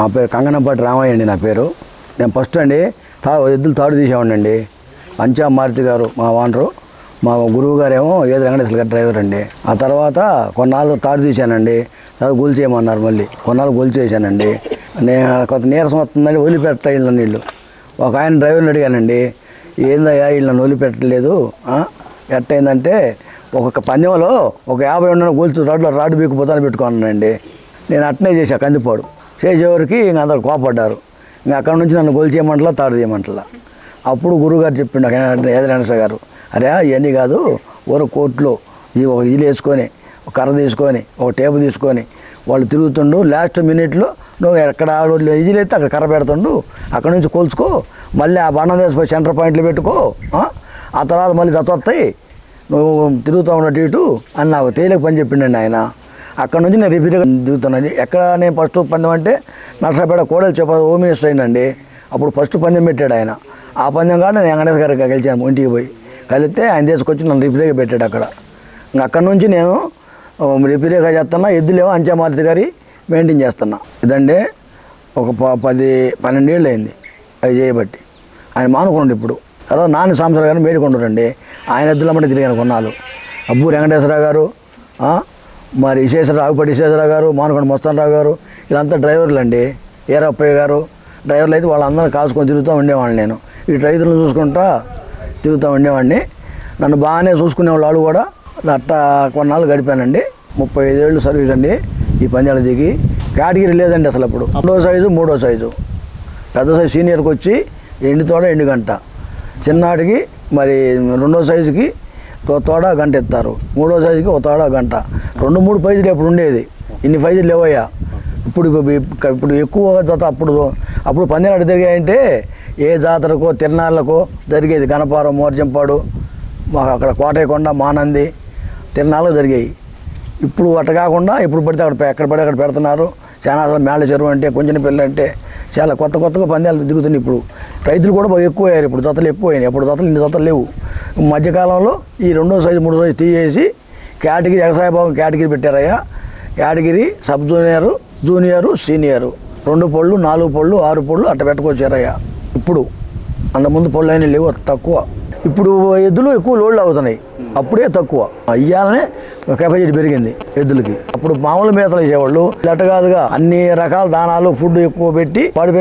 పేరు కంగనంపాటి రామయ్య అండి నా పేరు నేను ఫస్ట్ అండి తా ఎద్దులు తాడు తీసేవాడిని పంచా మారుతి గారు మా ఓనరు మా గురువు గారేమో ఏది వెంకటేశ్వర గారు డ్రైవర్ అండి ఆ తర్వాత కొన్నాళ్ళు తాడు తీశానండి తర్వాత గోల్ చేయమన్నారు మళ్ళీ కొన్నాళ్ళు గోల్ చేశానండి నేను కొంత నీరసం వస్తుందని వదిలిపెట్ట ఇళ్ళ నీళ్ళు ఒక ఆయన డ్రైవర్ని అడిగానండి ఏందయ్యా వీళ్ళని వదిలిపెట్టలేదు ఆ? ఎట్టయిందంటే ఒక్కొక్క పందెంలో ఒక యాభై ఉన్న గోల్చు రాడ్లో రాడ్డు బీక్కుపోతాను పెట్టుకున్నానండి నేను అట్నే చేశా కందిపోడు చేసేవారికి ఇంక అందరు కోపడ్డారు ఇంక అక్కడ నుంచి నన్ను గోల్ చేయమంటలా తాడు చేయమంటలా అప్పుడు గురువుగారు చెప్పిండు ఏదైనా గారు అరే ఇవన్నీ కాదు ఊర కోర్టులో ఈ ఒక ఇల్లు వేసుకొని ఒక కర్ర తీసుకొని ఒక టేపు తీసుకొని వాళ్ళు తిరుగుతుండు లాస్ట్ మినిట్లో నువ్వు ఎక్కడ ఇజిల్ అయితే అక్కడ కర్ర పెడుతుండు అక్కడ నుంచి కోల్చుకో మళ్ళీ ఆ బండం తీసుకొని సెంటర్ పాయింట్లో పెట్టుకో ఆ? ఆ తర్వాత మళ్ళీ వస్తాయి నువ్వు తిరుగుతూ ఉన్నట్టు ఇటు అని నాకు తేలిక పని చెప్పిండండి ఆయన అక్కడ నుంచి నేను రిపీట్గా దిగుతున్నాను ఎక్కడ నేను ఫస్ట్ పందెం అంటే నర్సాపేట కోడలు చెప్ప హోమ్ మినిస్టర్ అయిందండి అప్పుడు ఫస్ట్ పందెం పెట్టాడు ఆయన ఆ పందెం కాడ నేను వెంకటేశ్వర గారికి గెలిచాను ఇంటికి పోయి కలిస్తే ఆయన తీసుకొచ్చి నన్ను రిపీట్గా పెట్టాడు అక్కడ ఇంకా అక్కడ నుంచి నేను రిపీట్గా చేస్తున్నా ఎద్దులేమో అంచెమారుతి గారి మెయింటైన్ చేస్తున్నా ఇదండి ఒక ప పది పన్నెండేళ్ళు అయింది అవి చేయబట్టి ఆయన మానుకోండి ఇప్పుడు తర్వాత నాన్న సాంబశ్వర గారిని మేడికొండరండి ఆయన ఎద్దుల మట్టి తిరిగాను కొన్నాళ్ళు అబ్బు వెంకటేశ్వరరావు గారు ఆ, మరి విశేషరావు ఆగుపడి విశేషరావు గారు మానుకొండ మస్తానరావు గారు వీళ్ళంతా డ్రైవర్లు అండి ఏరప్పయ్య గారు డ్రైవర్లు అయితే వాళ్ళందరూ కాసుకొని తిరుగుతూ ఉండేవాడిని నేను ఈ రైతులను చూసుకుంటా తిరుగుతూ ఉండేవాడిని నన్ను బాగానే చూసుకునే వాళ్ళు కూడా అట్టా కొన్నాళ్ళు గడిపానండి ముప్పై ఐదేళ్ళు సర్వీస్ అండి ఈ పంజాలు దిగి కేటగిరీ లేదండి అసలు అప్పుడు రెండో సైజు మూడో సైజు పెద్ద సైజు సీనియర్కి వచ్చి ఎండి తోడ ఎండు గంట చిన్నాటికి మరి రెండో సైజుకి ఓ తోడ గంట ఎత్తారు మూడో సైజుకి ఒక తోడ గంట రెండు మూడు పైజులు ఎప్పుడు ఉండేది ఇన్ని పైజులు లేవయ్యా ఇప్పుడు ఇప్పు- ఇప్పుడు ఎక్కువ జత అప్పుడు అప్పుడు పందినాడు జరిగాయంటే ఏ జాతరకో తిరణాళ్ళకో జరిగేది గణపారం మోర్జంపాడు మాకు అక్కడ కోటయ్యకొండ మానంది తిరణాలు జరిగాయి ఇప్పుడు అట్ట కాకుండా ఇప్పుడు పడితే అక్కడ పె- ఎక్కడ పడితే అక్కడ పెడుతున్నారు చాలా అసలు మేళ్ళ చెరువు అంటే కొంచెం పిల్లలు అంటే చాలా కొత్త కొత్తగా పందాలు దిగుతున్నాయి ఇప్పుడు రైతులు కూడా బాగా ఎక్కువ అయ్యారు ఇప్పుడు జతలు ఎక్కువ అయినాయి అప్పుడు జతలు ఇన్ని జతలు లేవు మధ్యకాలంలో ఈ రెండో సైజు మూడో సైజు తీసేసి కేటగిరీ వ్యవసాయ భాగం కేటగిరీ పెట్టారయ్యా category sub junior junior senior రెండు పళ్ళు నాలుగు పళ్ళు ఆరు పళ్ళు అట్ట పెట్టుకొచ్చారయ్యా ఇప్పుడు అంతకుముందు పళ్ళు అయినా లేవు తక్కువ ఇప్పుడు ఎద్దులు ఎక్కువ లోడ్లు అవుతున్నాయి అప్పుడే తక్కువ అయ్యాలనే కెపాసిటీ పెరిగింది ఎద్దులకి అప్పుడు మామూలు మేతలు వేసేవాళ్ళు లెట్ట కాదుగా అన్ని రకాల దానాలు ఫుడ్ ఎక్కువ పెట్టి పడిపోయి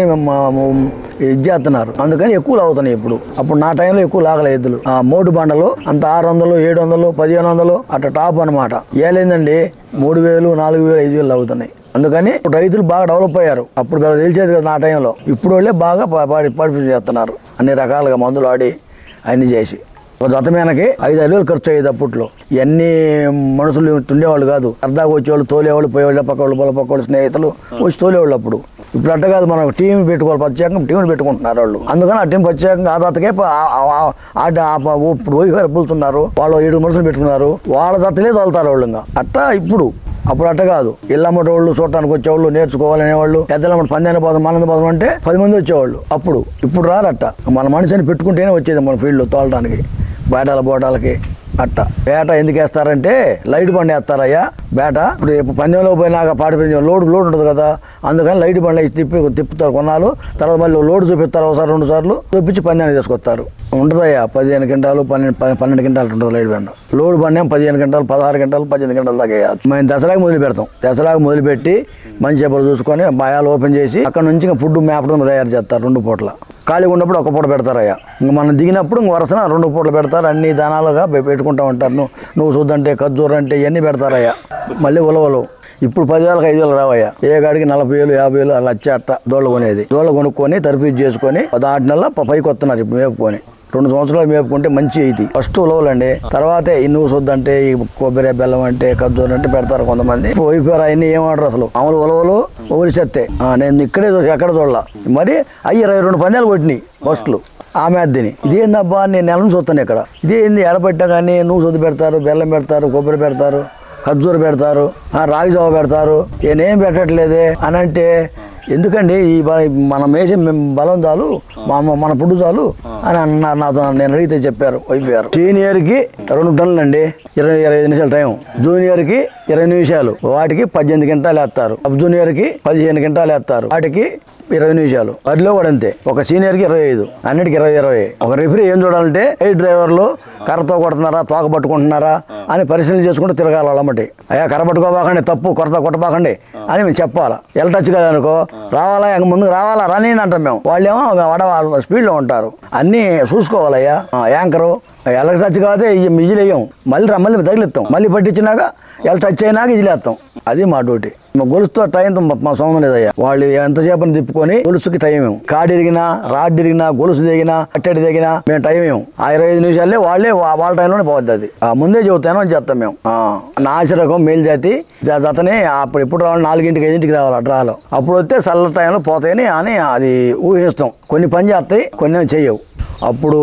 ఇది చేస్తున్నారు అందుకని ఎక్కువ అవుతున్నాయి ఇప్పుడు అప్పుడు నా టైంలో ఎక్కువ లాగలే ఎద్దులు ఆ మోటు బండలు అంత ఆరు వందలు ఏడు వందలు పదిహేను వందలు అట్ట టాప్ అనమాట ఏలేందండి మూడు వేలు నాలుగు వేలు ఐదు వేలు అవుతున్నాయి అందుకని ఇప్పుడు రైతులు బాగా డెవలప్ అయ్యారు అప్పుడు పెద్ద తెలిసేది కదా నా టైంలో ఇప్పుడు వాళ్ళే బాగా పా- పాడి పాడిపి చేస్తున్నారు అన్ని రకాలుగా మందులు ఆడి అన్ని చేసి ఒక జత మీనకి ఐదు ఐదు వేలు ఖర్చు అయ్యేది అప్పట్లో ఇవన్నీ మనుషులు ఉండేవాళ్ళు కాదు సరదాగా వచ్చేవాళ్ళు తోలేవాళ్ళు పోయేవాళ్ళు పక్క వాళ్ళు పొల పక్క వాళ్ళు స్నేహితులు వచ్చి తోలేవాళ్ళు అప్పుడు ఇప్పుడు అట్ట కాదు మనం టీం పెట్టుకోవాలి ప్రత్యేకంగా టీంలు పెట్టుకుంటున్నారు వాళ్ళు అందుకని ఆ టీం ప్రత్యేకంగా ఆ జతకే ప- ఆ- ఆ- ఆ- ఆ- ఆ- ఆ- ఇప్పుడు పోయి పులుతున్నారు వాళ్ళు ఏడు మనుషులు పెట్టుకున్నారు వాళ్ళ జతలే తోలుతారు వాళ్ళు ఇంకా అట్టా ఇప్పుడు అప్పుడు అట్ట కాదు ఇళ్ళమ్మటి వాళ్ళు చూడటానికి వచ్చేవాళ్ళు నేర్చుకోవాలనేవాళ్ళు పెద్దలమ్మటి పందాన్ని పోదాం మనంద పోదాం అంటే పది మంది వచ్చేవాళ్ళు అప్పుడు ఇప్పుడు రారట్ట మన మనిషిని పెట్టుకుంటేనే వచ్చేది మన ఫీల్డ్లో తోలడానికి బేటాల బోటాలకి అట్ట బేట ఎందుకు వేస్తారంటే లైట్ బండి వేస్తారయ్యా బేట ఇప్పుడు రేపు పందెంలో పోయినాక పాడిపోయిన లోడ్ లోడ్ ఉంటుంది కదా అందుకని లైట్ బండి వేసి తిప్పి తిప్పుతారు కొన్నాళ్ళు తర్వాత మళ్ళీ లోడ్ చూపిస్తారు ఒకసారి రెండు సార్లు చూపించి పందాన్ని తీసుకొస్తారు ఉంటుందయ్యా పదిహేను గంటలు పన్నెండు పన్నె- పన్నెండు గంటలు ఉంటుంది లైట్ బండి లోడ్ బండి ఏమో పదిహేను గంటలు పదహారు గంటలు పద్దెనిమిది గంటల దాకా వేయచ్చు మేము దసరాకి మొదలు పెడతాం దసరాకి మొదలుపెట్టి మంచి చేపలు చూసుకొని బాయాలు ఓపెన్ చేసి అక్కడ నుంచి ఇంకా ఫుడ్ మేపడం తయారు చేస్తారు రెండు పూట్ల ఖాళీగా ఉన్నప్పుడు ఒక పూట పెడతారయ్యా ఇంక మనం దిగినప్పుడు ఇంక వరుసన రెండు పూటలు పెడతారు అన్ని దానాలుగా పె- పెట్టుకుంటా ఉంటారు నువ్వు నువ్వు చూద్దంటే ఖర్జూర అంటే ఇవన్నీ పెడతారయ్యా మళ్ళీ ఉలవలు ఇప్పుడు పదివేలకు ఐదు వేలు రావయ్యా ఏ గాడికి నలభై వేలు యాభై వేలు అలా వచ్చి అట్ట దోళ్ళ కొనేది దోళ్ళ కొనుక్కొని తరఫీదు చేసుకొని పదహారు నెలల ప- పైకి వస్తున్నారు ఇప్పుడు మేపుకొని రెండు సంవత్సరాలు మేపుకుంటే మంచి ఇది ఫస్ట్ ఉలవలండి తర్వాతే ఈ నువ్వు సొద్దంటే ఈ కొబ్బరి బెల్లం అంటే ఖర్జూరం అంటే పెడతారు కొంతమంది వైఫర్ అవన్నీ ఏమంటారు అసలు మామూలు ఉలవలు ఊరి చెత్తే ఆ, నేను ఇక్కడే చూసి ఎక్కడ చూడాల మరి అయ్యి ఇరవై రెండు పందాలు కొట్టినాయి ఫస్ట్లు ఆమె అద్దిని ఇదేందబ్బా నేను నెల నుంచి వస్తాను ఇక్కడ ఇదేంది ఎడబెట్టా కానీ నువ్వు సొద్దు పెడతారు బెల్లం పెడతారు కొబ్బరి పెడతారు ఖర్జూర పెడతారు ఆ, రాగి జావ పెడతారు నేనేం పెట్టట్లేదే అని అంటే ఎందుకండి ఈ బ- మనం వేసే మేము బలం చాలు మా అమ్మ మన పుడ్డు చాలు అని అన్నారు నాతో నేను అడిగితే చెప్పారు వైఫ్ గారు సీనియర్కి రెండు టన్నులు అండి ఇరవై ఇరవై ఐదు నిమిషాల టైం జూనియర్కి ఇరవై నిమిషాలు వాటికి పద్దెనిమిది గంటలు వేస్తారు సబ్ జూనియర్కి పదిహేను గంటలు వేస్తారు వాటికి ఇరవై నిమిషాలు వాటిలో కూడా అంతే ఒక సీనియర్కి ఇరవై ఐదు అన్నిటికి ఇరవై ఇరవై ఒక రిఫరీ ఏం చూడాలంటే ఏ డ్రైవర్లు కర్రతో కొడుతున్నారా తోక పట్టుకుంటున్నారా అని పరిశీలన చేసుకుంటూ తిరగాలి వాళ్ళమ్మటి అయ్యా కర్ర పట్టుకోబాకండి తప్పు కొరత కొట్టబాకండి అని మేము చెప్పాలా ఎల్ టచ్ కదా అనుకో రావాలా ఇంక ముందుకు రావాలా రని అంటాం మేము వాళ్ళేమో వడ స్పీడ్లో ఉంటారు అన్నీ చూసుకోవాలయ్యా ఆ, యాంకరు ఎల్ టచ్ కాకపోతే ఇజిల్ వేయం మళ్ళీ రా మళ్ళీ తగిలిస్తాం మళ్ళీ పట్టించినాక ఎల్ టచ్ అయినాక ఇజిలేస్తాం అది మా డ్యూటీ మా గొలుసుతో టైం మా సొంతం లేదయ్యా వాళ్ళు ఎంతసేపు తిప్పుకొని గొలుసుకి టైం ఏం కాడు ఇరిగినా రాడ్ ఇరిగినా గొలుసు దిగినా కట్టెడి దిగినా మేము టైం ఏం ఆ ఇరవై ఐదు నిమిషాలే వాళ్ళే వా- వాళ్ళ టైంలోనే పోద్ది అది ఆ ముందే చెబుతాను అని చేస్తాం మేము ఆ, నాసిరకం మేల్జాతి జా- జతని అప్పుడు ఎప్పుడు రావాలి నాలుగింటికి ఐదింటికి రావాలి ఆ డ్రాలో అప్పుడు వస్తే చల్ల టైంలో పోతాయని అని అది ఊహిస్తాం కొన్ని పని చేస్తాయి కొన్ని ఏమో చెయ్యవు అప్పుడు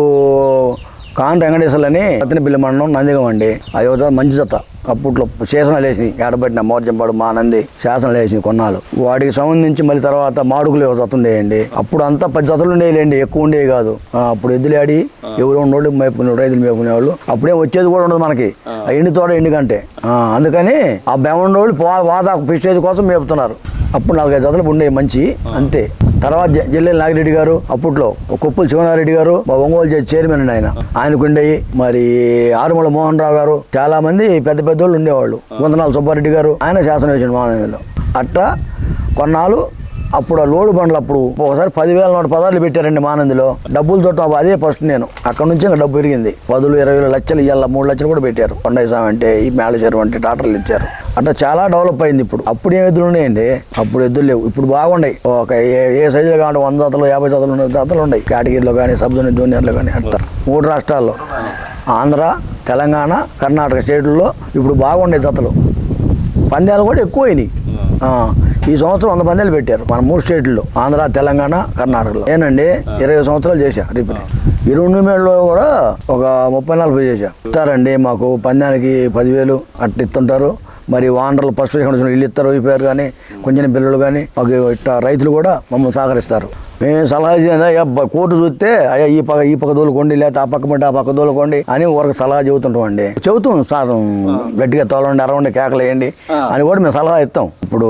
కాన్ వెంకటేశ్వర్లు అని అతని బిల్లి మండలం నందిగం అండి అది ఒక మంచి జత అప్పట్లో శాసనాలు వేసినాయి ఏడబెట్టిన మోర్జంపాడు మా నంది శాసనాలు వేసినాయి కొన్నాళ్ళు వాటికి సంబంధించి మళ్ళీ తర్వాత మాడుగులు ఒక జత ఉండేయండి అప్పుడు అంతా పది జతలు ఉండేయండి ఎక్కువ ఉండేవి కాదు ఆ, అప్పుడు ఎద్దులు ఆడి ఎవరు ఉన్నోళ్ళు మేపుకునే రైతులు మేపుకునేవాళ్ళు అప్పుడే వచ్చేది కూడా ఉండదు మనకి ఆ ఎండి తోట ఎండి కంటే ఆ, అందుకని ఆ బెమండోళ్ళు పో వాదా ఫిస్టేజ్ కోసం మేపుతున్నారు అప్పుడు నాలుగైదు జతలు ఉండేవి మంచి అంతే తర్వాత జ- జిల్లెల నాగిరెడ్డి గారు అప్పట్లో కొప్పుల శివనారెడ్డి గారు మా ఒంగోలు జడ్జి చైర్మన్ అండి ఆయన ఆయనకు ఉండేవి మరి ఆరుమల మోహన్ రావు గారు చాలా మంది పెద్ద పెద్ద వాళ్ళు ఉండేవాళ్ళు గుంతనాల సుబ్బారెడ్డి గారు ఆయన శాసనం వేసిండు మానందిలో అట్లా కొన్నాళ్ళు అప్పుడు ఆ లోడు బండ్లు అప్పుడు ఒకసారి పదివేల నూట పదార్లు పెట్టారండి మానందిలో డబ్బులు తోట అదే ఫస్ట్ నేను అక్కడ నుంచి ఇంకా డబ్బు పెరిగింది పదులు ఇరవై వేల లక్షలు ఇవాళ మూడు లక్షలు కూడా పెట్టారు కొండయ్య స్వామి అంటే ఈ మేళచేరు అంటే టాటర్లు ఇచ్చారు అట్లా చాలా డెవలప్ అయింది ఇప్పుడు అప్పుడు ఏం ఎద్దులు ఉన్నాయండి అప్పుడు ఎద్దులు లేవు ఇప్పుడు బాగున్నాయి ఒక ఏ- ఏ సైజులో కావాలి వంద జతలు యాభై జతలు ఉన్న జతలు ఉన్నాయి కేటగిరీలో కానీ సబ్ జూనియర్ జూనియర్లో కానీ అట్లా మూడు రాష్ట్రాల్లో ఆంధ్ర తెలంగాణ కర్ణాటక స్టేట్లలో ఇప్పుడు బాగున్నాయి జతలు పందాలు కూడా ఎక్కువైనాయి ఆ, ఈ సంవత్సరం వంద పందాలు పెట్టారు మన మూడు స్టేట్లో ఆంధ్ర తెలంగాణ కర్ణాటకలో ఏనండి ఇరవై సంవత్సరాలు చేశా రిపీట్ ఈ రెండు మేళ్ళలో కూడా ఒక ముప్పై నలభై చేశా ఇస్తారండి మాకు పందానికి పదివేలు అట్లా ఇస్తుంటారు మరి వానర్లు ఫస్ట్ వచ్చిన వీళ్ళు ఇస్తారు అయిపోయారు కానీ కొంచెం పిల్లలు కానీ మాకు ఇట్లా రైతులు కూడా మమ్మల్ని సహకరిస్తారు మేము సలహా చేయండి అయ్యా బ- కోర్టు చూస్తే అయ్యా ఈ పక్క ఈ పక్క దోలుకోండి లేకపోతే ఆ పక్క పట్టి ఆ పక్క దోలుకోండి అని ఒక సలహా చెబుతుంటాం అండి చెబుతాం సార్ గట్టిగా తోలండి అరవండి కేకలు వేయండి అని కూడా మేము సలహా ఇస్తాం ఇప్పుడు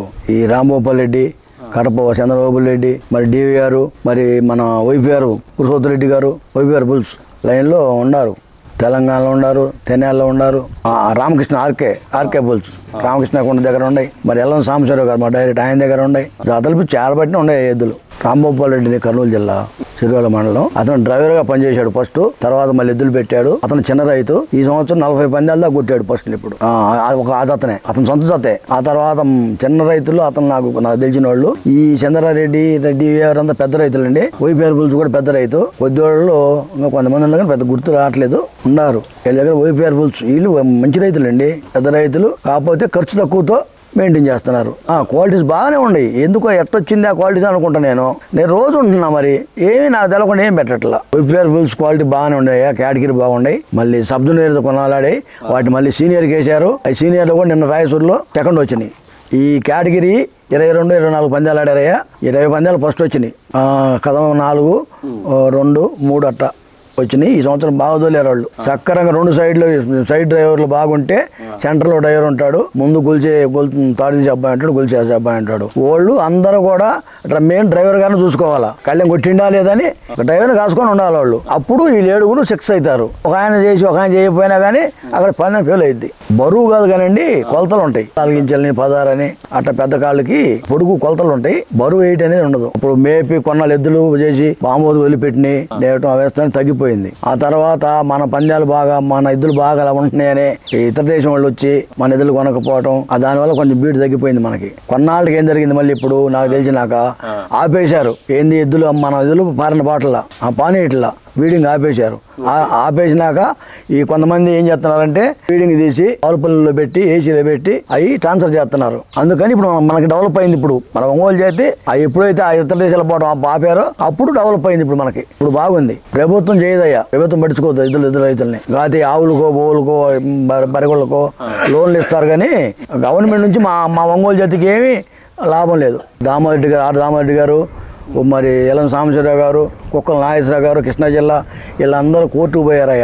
ఈ రాంభూపాల్ రెడ్డి కడప చంద్రబాబు రెడ్డి మరి డివి గారు మరి మన వైపీఆర్ పురుషోత్తర రెడ్డి గారు వైపీఆర్ బుల్స్ లైన్లో ఉన్నారు తెలంగాణలో ఉన్నారు తెనాలిలో ఉన్నారు ఆ, Ramakrishna RK RK bulls Ramakrishna కొండ దగ్గర ఉన్నాయి మరి ఎల్లం సాంబశివరావు గారు మా డైరెక్ట్ ఆయన దగ్గర ఉన్నాయి జాతరలు చేరబట్టిన ఉన్నాయి ఎద్దులు రాంభూపాల్ రెడ్డి కర్నూలు జిల్లా సిరివెల్ల మండలం అతను డ్రైవర్ గా పనిచేశాడు ఫస్ట్ తర్వాత మళ్ళీ ఎద్దులు పెట్టాడు అతను చిన్న రైతు ఈ సంవత్సరం నలభై పందాల దాకా కొట్టాడు ఫస్ట్ ఇప్పుడు ఆ, ఆ ఒక ఆ జతనే అతను సొంత జతే ఆ తర్వాత మ్, చిన్న రైతులు అతను నాకు నాకు తెలిసిన వాళ్ళు ఈ చంద్రారెడ్డి రెడ్డి ఎవరంతా పెద్ద రైతులండి వైపీఆర్ బుల్స్ కూడా పెద్ద రైతు కొద్ది వాళ్ళు ఇంకా కొంతమంది ఉన్నారు కానీ పెద్ద గుర్తు రావట్లేదు ఉన్నారు వీళ్ళ దగ్గర వైపీఆర్ బుల్స్ వీళ్ళు మంచి రైతులండి పెద్ద రైతులు కాకపోతే ఖర్చు తక్కువతో మెయింటైన్ చేస్తున్నారు ఆ క్వాలిటీస్ బాగానే ఉన్నాయి ఎందుకో ఎట్టొచ్చింది ఆ క్వాలిటీస్ అనుకుంటా నేను నేను రోజు ఉంటున్నా మరి ఏమీ నాకు తెలవకుండా ఏం పెట్టట్లా విపిఆర్ బుల్స్ క్వాలిటీ బాగానే ఉన్నాయి కేటగిరీ బాగున్నాయి మళ్ళీ సబ్ జూనియర్ కొనాలాడాయి వాటి మళ్ళీ సీనియర్కి వేశారు ఆ సీనియర్లో కూడా నిన్న రాయసూరులో సెకండ్ వచ్చినాయి ఈ కేటగిరీ ఇరవై రెండు ఇరవై నాలుగు పందాలు ఆడారయ్యా ఇరవై పందాలు ఫస్ట్ వచ్చినాయి ఆ, కదం నాలుగు ఆ, రెండు మూడు అట్ట వచ్చినాయి ఈ సంవత్సరం బాగా తోలేరు వాళ్ళు చక్కరంగా రెండు సైడ్లు సైడ్ డ్రైవర్లు బాగుంటే సెంటర్లో డ్రైవర్ ఉంటాడు ముందు గుల్చే గుల్ తాడు తీసే అబ్బాయి అంటాడు గుల్చే అబ్బాయి అంటాడు వాళ్ళు అందరూ కూడా మెయిన్ డ్రైవర్ గారిని చూసుకోవాలా కళ్యాణ్ కొట్టిండా లేదని డ్రైవర్ కాసుకొని ఉండాలి వాళ్ళు అప్పుడు ఈ ఏడుగురు సిక్స్ అవుతారు ఒక ఆయన చేసి ఒక ఆయన చేయకపోయినా కానీ అక్కడ పందెం ఫెయిల్ అయింది బరువు కాదు కానండి కొలతలు ఉంటాయి నాలుగు ఇంచులని పదారని అట్ట పెద్ద కాళ్ళకి పొడుగు కొలతలు ఉంటాయి బరువు వెయిట్ అనేది ఉండదు ఇప్పుడు మేపి కొన్నాళ్ళు ఎద్దులు చేసి బాంబోదు వదిలిపెట్టిని నేయటం అవేస్తాను తగ్గిపోయింది ఆ తర్వాత మన పందాలు బాగా మన ఎద్దులు బాగా అలా ఉంటున్నాయని ఈ ఇతర దేశం వాళ్ళు వచ్చి మన ఎద్దులు కొనకపోవటం ఆ దానివల్ల కొంచెం బీటు తగ్గిపోయింది మనకి కొన్నాళ్ళకి ఏం జరిగింది మళ్ళీ ఇప్పుడు నాకు తెలిసినాక ఆపేశారు ఏంది ఎద్దులు మన ఎద్దులు పారిన పాటల ఆ పానీ ఇట్లా వీడింగ్ ఆపేశారు ఆ- ఆపేసినాక ఈ కొంతమంది ఏం చేస్తున్నారంటే ఫీడింగ్ తీసి ఆవులపల్లిలో పెట్టి ఏసీలో పెట్టి అవి ట్రాన్స్ఫర్ చేస్తున్నారు అందుకని ఇప్పుడు మనకి డెవలప్ అయింది ఇప్పుడు మన ఒంగోలు చేతి అవి ఎప్పుడైతే ఆ ఇతర దేశాల పోవడం ఆపారో అప్పుడు డెవలప్ అయింది ఇప్పుడు మనకి ఇప్పుడు బాగుంది ప్రభుత్వం చేయదయ్యా ప్రభుత్వం పట్టించుకోవద్దు ఇద్దరు ఇద్దరు రైతుల్ని కాకపోతే ఆవులకో బోవులకో బర- బరిగొళ్ళకో లోన్లు ఇస్తారు కానీ గవర్నమెంట్ నుంచి మా మా ఒంగోలు జాతికి ఏమీ లాభం లేదు దామారెడ్డి గారు ఆర్ దామారెడ్డి గారు ఓ మరి ఎలం సాంబశివరావు గారు కుక్కల నాగేశ్వరరావు గారు కృష్ణా జిల్లా వీళ్ళందరూ కోర్టుకు పోయారయ్యా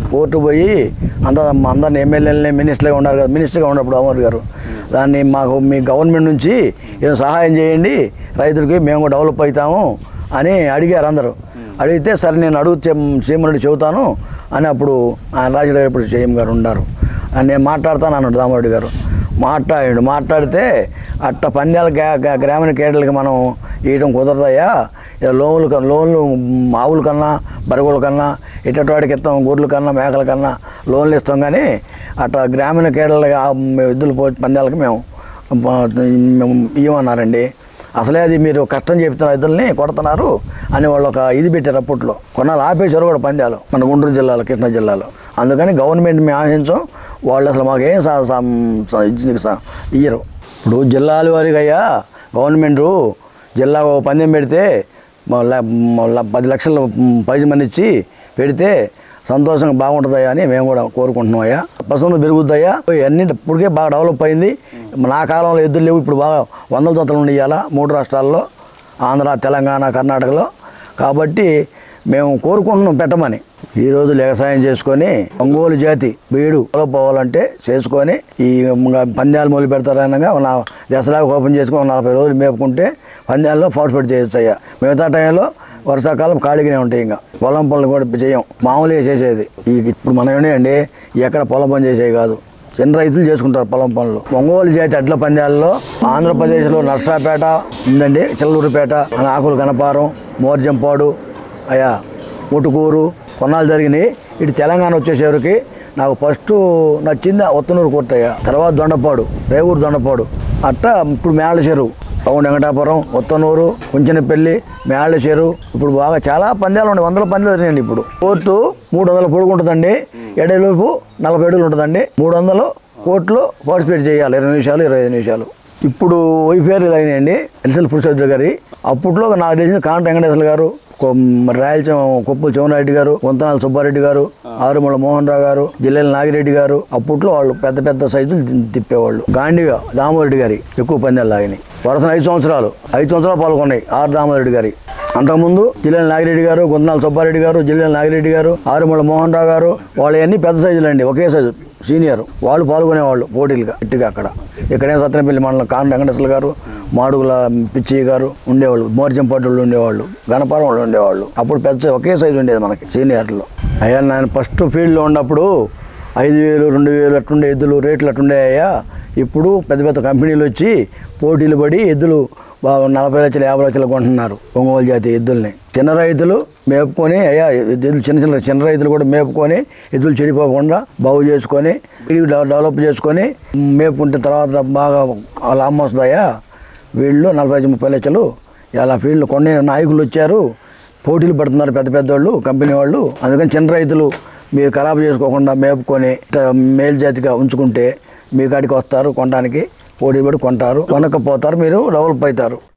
కోర్టు పోయి అంత అందరిని ఎమ్మెల్యేలని మినిస్టర్గా ఉన్నారు కదా మినిస్టర్గా ఉన్నప్పుడు అమర్ గారు దాన్ని మాకు మీ గవర్నమెంట్ నుంచి ఏదో సహాయం చేయండి రైతులకి మేము కూడా డెవలప్ అవుతాము అని అడిగారు అందరూ అడిగితే సరే నేను అడుగు సీఎం రెడ్డి చెబుతాను అని అప్పుడు ఆయన రాజుగారు గారు ఇప్పుడు సీఎం గారు ఉన్నారు అని నేను మాట్లాడతాను అన్నాడు దామరెడ్డి గారు మాట్లాడాడు మాట్లాడితే అట్ట పందాల గ్రా- గ్రా- గ్రామీణ కేటలకి మనం ఇవ్వడం కుదరదయ్యా ఇక లోన్లు కన్నా లోన్లు మ్, ఆవుల కన్నా బరుగుల కన్నా ఇటువంటి వాడికి ఇస్తాం గొర్రెల కన్నా మేకల కన్నా లోన్లు ఇస్తాం కానీ అట్ట గ్రామీణ కేటలకి ఆ ఎద్దులు పో పందాలకి మేము ప- మేము ఇవ్వమన్నారండి అసలే అది మీరు కష్టం చెప్తున్న ఇద్దరిని కొడుతున్నారు అని వాళ్ళు ఒక ఇది పెట్టారు అప్పట్లో కొన్నాళ్ళు ఆపేశారు కూడా పందాలు మన గుంటూరు జిల్లాలో కృష్ణా జిల్లాలో అందుకని గవర్నమెంట్ మేము ఆశించాం వాళ్ళు అసలు మాకు ఏం సా- సా- సా- ఇది సా- ఇయ్యరు ఇప్పుడు జిల్లాల వారికి అయ్యా గవర్నమెంట్ జిల్లా ఒక పందెం పెడితే మా ల- మా ల- పది లక్షలు ప్రైజ్ మనీ ఇచ్చి పెడితే సంతోషంగా బాగుంటుందయ్యా అని మేము కూడా కోరుకుంటున్నాం అయ్యా పసందు పెరుగుద్దయ్యా అన్ని ఇప్పటికే బాగా డెవలప్ అయింది నా కాలంలో ఎద్దులు లేవు ఇప్పుడు బాగా వందల జతలు ఉండి ఇవాళ మూడు రాష్ట్రాల్లో ఆంధ్ర తెలంగాణ కర్ణాటకలో కాబట్టి మేము కోరుకుంటున్నాం పెట్టమని ఈ రోజు వ్యవసాయం చేసుకొని ఒంగోలు జాతి బీడు పోవాలంటే చేసుకొని ఈ ఇంకా పందాలు మొదలు పెడతారనగా నా దసరాకు ఓపెన్ చేసుకొని ఒక నలభై రోజులు మేపుకుంటే పందాల్లో పార్టిసిపేట్ చేయొచ్చు అయ్యా మిగతా టైంలో వర్షాకాలం ఖాళీగానే ఉంటాయి ఇంకా పొలం పనులు కూడా చేయం మామూలుగా చేసేది ఈ ఇప్పుడు మనం అండి ఎక్కడ పొలం పని చేసేవి కాదు చిన్న రైతులు చేసుకుంటారు పొలం పనులు ఒంగోలు జాతి అడ్ల పందాలలో ఆంధ్రప్రదేశ్లో నర్సాపేట ఉందండి చిల్లూరుపేట ఆకులు కనపారం మోర్జంపాడు అయ్యా ముటుకూరు కొన్నాళ్ళు జరిగినాయి ఇటు తెలంగాణ వచ్చేసరికి నాకు ఫస్ట్ నచ్చింది ఆ ఒత్తనూరు కోటయ్య తర్వాత దొండపాడు రేవూరు దొండపాడు అట్టా ఇప్పుడు మేళ్ళ చెరువు పౌండ్ వెంకటాపురం ఒత్తనూరు కుంచెనపల్లి మేళ్ళ చెరువు ఇప్పుడు బాగా చాలా పందాలు ఉన్నాయి వందల పందాలు జరిగినాయండి ఇప్పుడు కోర్టు మూడు వందల పొడుగు ఉంటుందండి ఎడలోపు నలభై అడుగులు ఉంటుందండి మూడు వందలు కోర్టులో పార్టిసిపేట్ చేయాలి ఇరవై నిమిషాలు ఇరవై ఐదు నిమిషాలు ఇప్పుడు వైఫేర్లు అయినాయండి ఎల్సెల్ పురుషోత్తు గారి అప్పట్లో నాకు తెలిసిన కాంట వెంకటేశ్వర గారు కొ- రాయలసీమ కొప్పుల చౌనారెడ్డి గారు కొంతనాల సుబ్బారెడ్డి గారు ఆరుమల మోహన్ రావు గారు జిల్లెల నాగిరెడ్డి గారు అప్పట్లో వాళ్ళు పెద్ద పెద్ద సైజులు తి- తిప్పేవాళ్ళు గాంధీగా దామోరెడ్డి గారి ఎక్కువ పందాలు లాగినాయి వరుసన ఐదు సంవత్సరాలు ఐదు సంవత్సరాలు పాల్గొన్నాయి ఆర్ దామోరెడ్డి గారి అంతకుముందు జిల్లెల నాగిరెడ్డి గారు గుంతనాల సుబ్బారెడ్డి గారు జిల్లెల నాగిరెడ్డి గారు ఆరుమల మోహన్ రావు గారు వాళ్ళవన్నీ పెద్ద సైజులు అండి ఒకే సైజు సీనియర్ వాళ్ళు పాల్గొనేవాళ్ళు పోటీలుగా ఇట్టుగా అక్కడ ఇక్కడే సత్యనపల్లి మండలం కాన్ వెంకటేశ్వర గారు మాడుగుల పిచ్చి గారు ఉండేవాళ్ళు మోర్జంపాటి వాళ్ళు ఉండేవాళ్ళు గణపురం వాళ్ళు ఉండేవాళ్ళు అప్పుడు పెద్ద ఒకే సైజు ఉండేది మనకి సీనియర్లో అయ్యా నేను ఫస్ట్ ఫీల్డ్లో ఉన్నప్పుడు ఐదు వేలు రెండు వేలు అట్టుండే ఎద్దులు రేట్లు అట్టుండే అయ్యా ఇప్పుడు పెద్ద పెద్ద కంపెనీలు వచ్చి పోటీలు పడి ఎద్దులు బాగా నలభై లక్షలు యాభై లక్షలు కొంటున్నారు ఒంగోలు జాతి ఎద్దుల్ని చిన్న రైతులు మేపుకొని అయ్యా ఎద్దులు చిన్న చిన్న చిన్న రైతులు కూడా మేపుకొని ఎద్దులు చెడిపోకుండా బాగు చేసుకొని ఇవి డెవ- డెవలప్ చేసుకొని మేపుకుంటే తర్వాత బాగా లాభం వస్తుందయ్యా వీళ్ళు నలభై ఐదు ముప్పై లక్షలు ఇలా ఫీల్డ్ కొన్ని నాయకులు వచ్చారు పోటీలు పడుతున్నారు పెద్ద పెద్ద వాళ్ళు కంపెనీ వాళ్ళు అందుకని చిన్న రైతులు మీరు ఖరాబు చేసుకోకుండా మేపుకొని ఇట్ట మేలు జాతిగా ఉంచుకుంటే మీ కాడికి వస్తారు కొనడానికి పోటీ పడి కొంటారు కొనకపోతారు మీరు డెవలప్ అవుతారు